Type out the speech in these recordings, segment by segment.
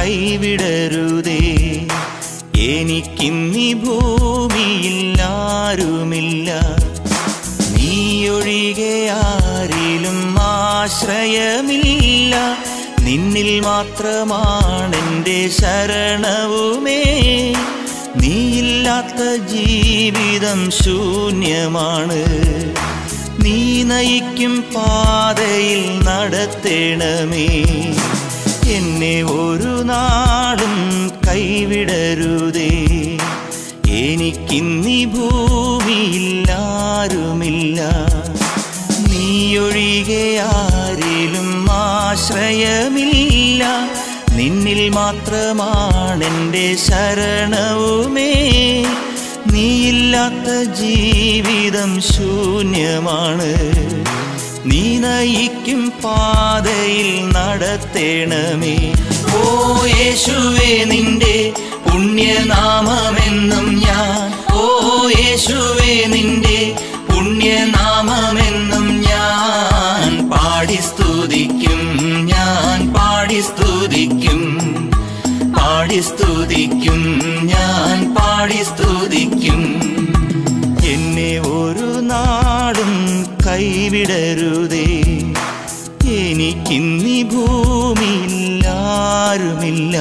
കൈവിടരുതേ എനിക്കിന്നീ ഭൂമിയിൽ ആരുമില്ല നീയൊഴികെ ആരിലും ആശ്രയമില്ല നിന്നിൽ മാത്രമാണെൻ്റെ ശരണവുമേ നീയില്ലാത്ത ജീവിതം ശൂന്യമാണ് നീ നയിക്കും പാതയിൽ നടത്തേണമേ എന്നെ ഒരു നാളും കൈവിടരുതേ എനിക്കിന്നീ ഭൂമിയിൽ ആരുമില്ല നീയൊഴികെ ആരിലും ആശ്രയമില്ല നിന്നിൽ മാത്രമാണെൻ്റെ ശരണവുമേ നീയില്ലാത്ത ജീവിതം ശൂന്യമാണ് നീ നയിക്കും പാതയിൽ നടത്തേണമേ ഓ യേശുവേ നിന്റെ പുണ്യനാമമെന്നും ഞാൻ ഓ യേശുവേ നിന്റെ പുണ്യനാമമെന്നും ഞാൻ പാടി സ്തുതിക്കും ഞാൻ പാടി സ്തുതിക്കും പാടി സ്തുതിക്കും ഞാൻ പാടി സ്തുതിക്കും എന്നെ ഒരു നാടും കൈവിടരുതേ എനിക്കിന്നീ ഭൂമിയിൽ ആരുമില്ല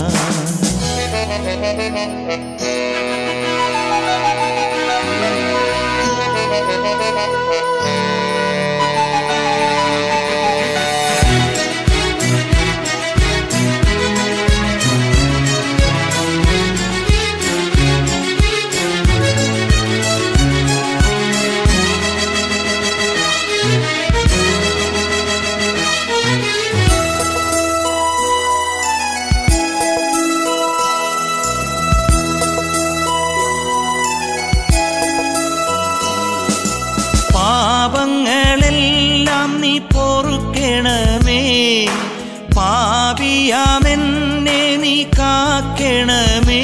പാപങ്ങളെല്ലാം നീ പൊറുക്കണമേ പാപിയാമെന്നെ നീ കാക്കണമേ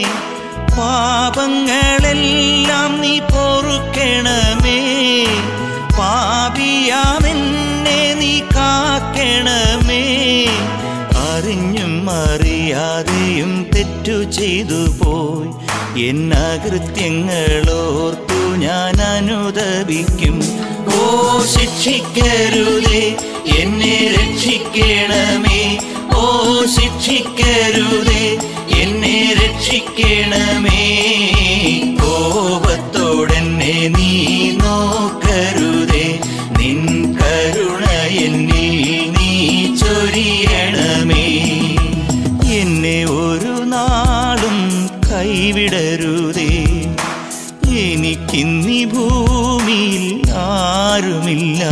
പാപങ്ങളെല്ലാം നീ പൊറുക്കണമേ പാപിയാമെന്നെ നീ കാക്കണമേ അറിഞ്ഞും അറിയാതെയും തെറ്റു ചെയ്തു പോയി എന്നകൃത്യങ്ങളോർത്തു ഞാൻ അനുദപിക്കും ഓ ശിക്ഷിക്കരുതേ എന്നെ രക്ഷിക്കണമേ ഓ ശിക്ഷിക്കരുതേ എന്നെ രക്ഷിക്കണമേ കോപത്തോടെന്നെ നീ നോക്കരുതേ നിൻ കരുണ എന്നിൽ നീ ചൊരിയണമേ എന്നെ ഒരു നാളും കൈവിടരുതേ എനിക്കിന്നീ ഭൂമിയിൽ ആരുമില്ല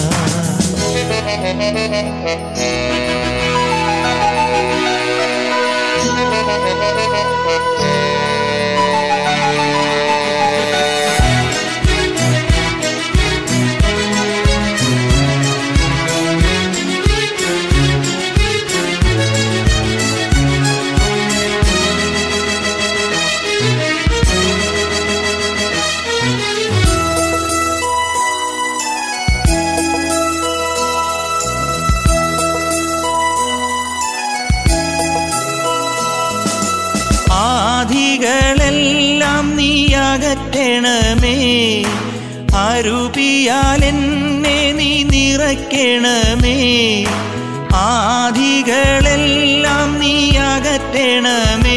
ആധികളെല്ലാം നീ അകറ്റണമേ അരുപിയാൽ എന്നെ നീ നിറയ്ക്കണമേ ആധികളെല്ലാം നീ അകറ്റണമേ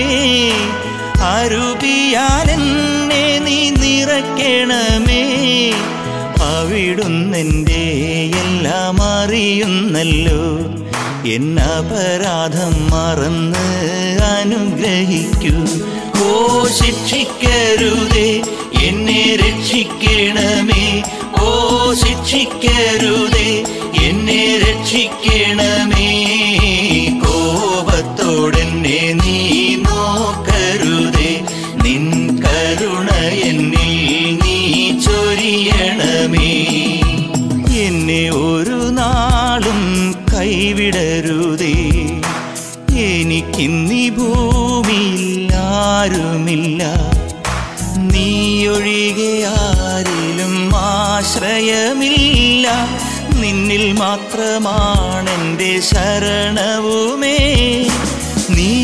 അരുപിയാൽ എന്നെ നീ നിറയ്ക്കണമേ അവിടുന്നെൻ്റെ എല്ലാം അറിയുന്നല്ലോ എന്നപരാധം മറന്ന് അനുഗ്രഹിക്കൂ ഓ ശിക്ഷിക്കരുതേ എന്നെ രക്ഷിക്കണമേ ഓ ശിക്ഷിക്കരുതേ എന്നെ രക്ഷിക്കണമേ കോപത്തോടെന്നെ നീ നോക്കരുതേ നിൻ കരുണ എന്നിൽ നീ ചൊരിയണമേ എന്നെ ഒരു നാളും കൈവിടരുതേ എനിക്കിന്നീ ഭൂമിയിൽ ആരുമില്ല നീയൊഴികെ ആരിലും ആശ്രയമില്ല നിന്നിൽ മാത്രമാണെൻ്റെ ശരണവുമേ നീ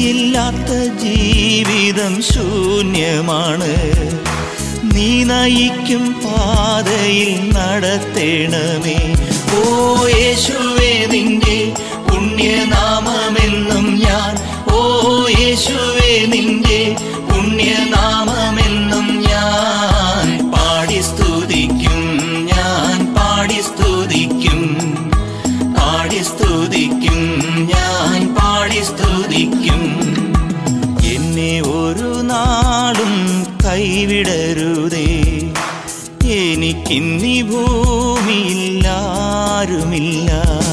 ജീവിതം ശൂന്യമാണ് നീ നയിക്കും പാതയിൽ നടത്തേണമേ ഓ യേശുവേ നിന്റെ പുണ്യനാമമെന്നും ഞാൻ ഓ യേശുവേ നിന്റെ പുണ്യനാമമെന്നും ഞാൻ പാടി സ്തുതിക്കും ഞാൻ പാടി സ്തുതിക്കും പാടി സ്തുതിക്കും ഞാൻ പാടി സ്തുതിക്കും എന്നെ ഒരു നാളും കൈവിടരുതേ എനിക്കിന്നി ഭൂമിയിൽ ആരുമില്ല